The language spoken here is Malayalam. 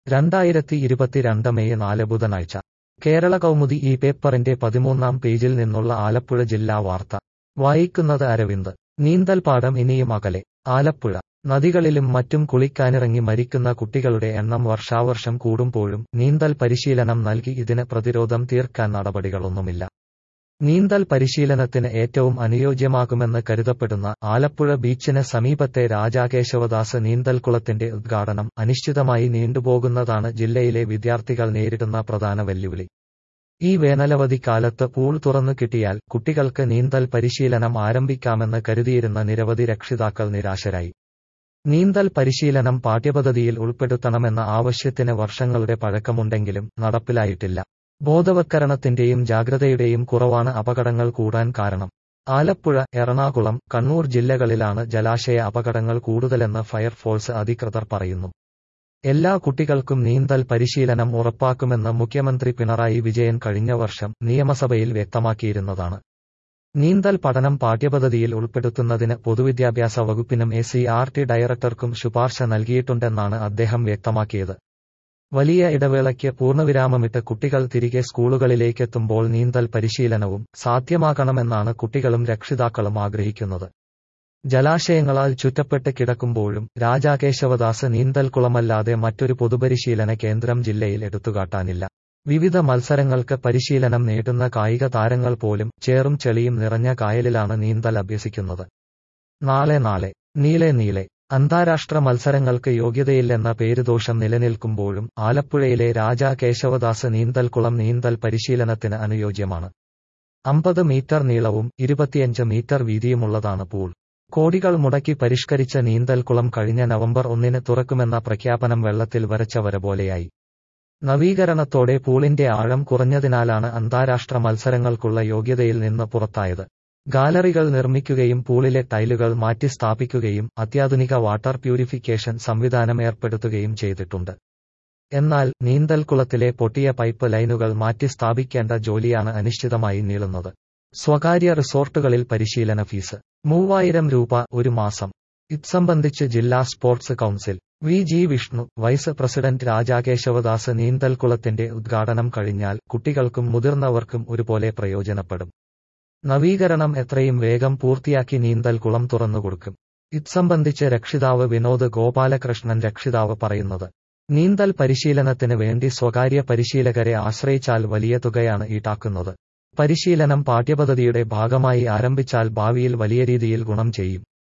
രണ്ടായിരത്തി ഇരുപത്തിരണ്ട് മെയ് നാല് ബുധനാഴ്ച കേരള കൗമുദി ഈ പേപ്പറിന്റെ പതിമൂന്നാം പേജിൽ നിന്നുള്ള ആലപ്പുഴ ജില്ലാ വാർത്ത വായിക്കുന്നത് അരവിന്ദ് നീന്തൽപ്പാടം ഇനിയും അകലെ ആലപ്പുഴ നദികളിലും മറ്റും കുളിക്കാനിറങ്ങി മരിക്കുന്ന കുട്ടികളുടെ എണ്ണം വർഷാവർഷം കൂടുമ്പോഴും നീന്തൽ പരിശീലനം നൽകി ഇതിന് പ്രതിരോധം തീർക്കാൻ നടപടികളൊന്നുമില്ല നീന്തൽ പരിശീലനത്തിന് ഏറ്റവും അനുയോജ്യമാകുമെന്ന് കരുതപ്പെടുന്ന ആലപ്പുഴ ബീച്ചിന് സമീപത്തെ രാജാകേശവദാസ് നീന്തൽക്കുളത്തിന്റെ ഉദ്ഘാടനം അനിശ്ചിതമായി നീണ്ടുപോകുന്നതാണ് ജില്ലയിലെ വിദ്യാർത്ഥികൾ നേരിടുന്ന പ്രധാന വെല്ലുവിളി ഈ വേനലവധി കാലത്ത് പൂൾ തുറന്നു കിട്ടിയാൽ കുട്ടികൾക്ക് നീന്തൽ പരിശീലനം ആരംഭിക്കാമെന്ന് കരുതിയിരുന്ന നിരവധി രക്ഷിതാക്കൾ നിരാശരായി നീന്തൽ പരിശീലനം പാഠ്യപദ്ധതിയിൽ ഉൾപ്പെടുത്തണമെന്ന ആവശ്യത്തിന് വർഷങ്ങളുടെ പഴക്കമുണ്ടെങ്കിലും നടപ്പിലായിട്ടില്ല ബോധവത്കരണത്തിന്റെയും ജാഗ്രതയുടെയും കുറവാണ് അപകടങ്ങൾ കൂടാൻ കാരണം ആലപ്പുഴ എറണാകുളം കണ്ണൂർ ജില്ലകളിലാണ് ജലാശയ അപകടങ്ങൾ കൂടുതലെന്ന് ഫയർഫോഴ്സ് അധികൃതർ പറയുന്നു എല്ലാ കുട്ടികൾക്കും നീന്തൽ പരിശീലനം ഉറപ്പാക്കുമെന്ന് മുഖ്യമന്ത്രി പിണറായി വിജയൻ കഴിഞ്ഞ വർഷം നിയമസഭയിൽ വ്യക്തമാക്കിയിരുന്നതാണ് നീന്തൽ പഠനം പാഠ്യപദ്ധതിയിൽ ഉൾപ്പെടുത്തുന്നതിന് പൊതുവിദ്യാഭ്യാസ വകുപ്പിനും എ സി ആർ ടി ഡയറക്ടർക്കും ശുപാർശ നൽകിയിട്ടുണ്ടെന്നാണ് അദ്ദേഹം വ്യക്തമാക്കിയത് വലിയ ഇടവേളയ്ക്ക് പൂർണ്ണവിരാമമിട്ട് കുട്ടികൾ തിരികെ സ്കൂളുകളിലേക്കെത്തുമ്പോൾ നീന്തൽ പരിശീലനവും സാധ്യമാകണമെന്നാണ് കുട്ടികളും രക്ഷിതാക്കളും ആഗ്രഹിക്കുന്നത് ജലാശയങ്ങളാൽ ചുറ്റപ്പെട്ട് കിടക്കുമ്പോഴും രാജാകേശവദാസ് നീന്തൽക്കുളമല്ലാതെ മറ്റൊരു പൊതുപരിശീലന കേന്ദ്രം ജില്ലയിൽ എടുത്തുകാട്ടാനില്ല വിവിധ മത്സരങ്ങൾക്ക് പരിശീലനം നേടുന്ന കായിക താരങ്ങൾ പോലും ചേറും ചെളിയും നിറഞ്ഞ കായലിലാണ് നീന്തൽ അഭ്യസിക്കുന്നത് നാളെ നാളെ നീളെ നീളെ അന്താരാഷ്ട്ര മത്സരങ്ങൾക്ക് യോഗ്യതയില്ലെന്ന പേരുദോഷം നിലനിൽക്കുമ്പോഴും ആലപ്പുഴയിലെ രാജാ കേശവദാസ് നീന്തൽക്കുളം നീന്തൽ പരിശീലനത്തിന് അനുയോജ്യമാണ് അമ്പത് മീറ്റർ നീളവും ഇരുപത്തിയഞ്ച് മീറ്റർ വീതിയുമുള്ളതാണ് പൂൾ കോടികൾ മുടക്കി പരിഷ്കരിച്ച നീന്തൽക്കുളം കഴിഞ്ഞ നവംബർ ഒന്നിന് തുറക്കുമെന്ന പ്രഖ്യാപനം വെള്ളത്തിൽ വരച്ച വര പോലെയായി നവീകരണത്തോടെ പൂളിന്റെ ആഴം കുറഞ്ഞതിനാലാണ് അന്താരാഷ്ട്ര മത്സരങ്ങൾക്കുള്ള യോഗ്യതയിൽ നിന്ന് പുറത്തായത് ഗാലറികൾ നിർമ്മിക്കുകയും പൂളിലെ ടൈലുകൾ മാറ്റി സ്ഥാപിക്കുകയും അത്യാധുനിക വാട്ടർ പ്യൂരിഫിക്കേഷൻ സംവിധാനം ഏർപ്പെടുത്തുകയും ചെയ്തിട്ടുണ്ട് എന്നാൽ നീന്തൽക്കുളത്തിലെ പൊട്ടിയ പൈപ്പ് ലൈനുകൾ മാറ്റി സ്ഥാപിക്കേണ്ട ജോലിയാണ് അനിശ്ചിതമായി നീളുന്നത് സ്വകാര്യ റിസോർട്ടുകളിൽ പരിശീലന ഫീസ് മൂവായിരം രൂപ ഒരു മാസം ഇത് സംബന്ധിച്ച് ജില്ലാ sports council V G Vishnu vice president Rajakesavadas നീന്തൽക്കുളത്തിന്റെ ഉദ്ഘാടനം കഴിഞ്ഞാൽ കുട്ടികൾക്കും മുതിർന്നവർക്കും ഒരുപോലെ പ്രയോജനപ്പെടും നവീകരണം എത്രയും വേഗം പൂർത്തിയാക്കി നീന്തൽക്കുളം തുറന്നുകൊടുക്കും ഇത് സംബന്ധിച്ച് രക്ഷിതാവ് വിനോദ് ഗോപാലകൃഷ്ണൻ രക്ഷിതാവ് പറയുന്നത് നീന്തൽ പരിശീലനത്തിന് വേണ്ടി സ്വകാര്യ പരിശീലകരെ ആശ്രയിച്ചാൽ വലിയ തുകയാണ് ഈടാക്കുന്നത് പരിശീലനം പാഠ്യപദ്ധതിയുടെ ഭാഗമായി ആരംഭിച്ചാൽ ഭാവിയിൽ വലിയ രീതിയിൽ ഗുണം ചെയ്യും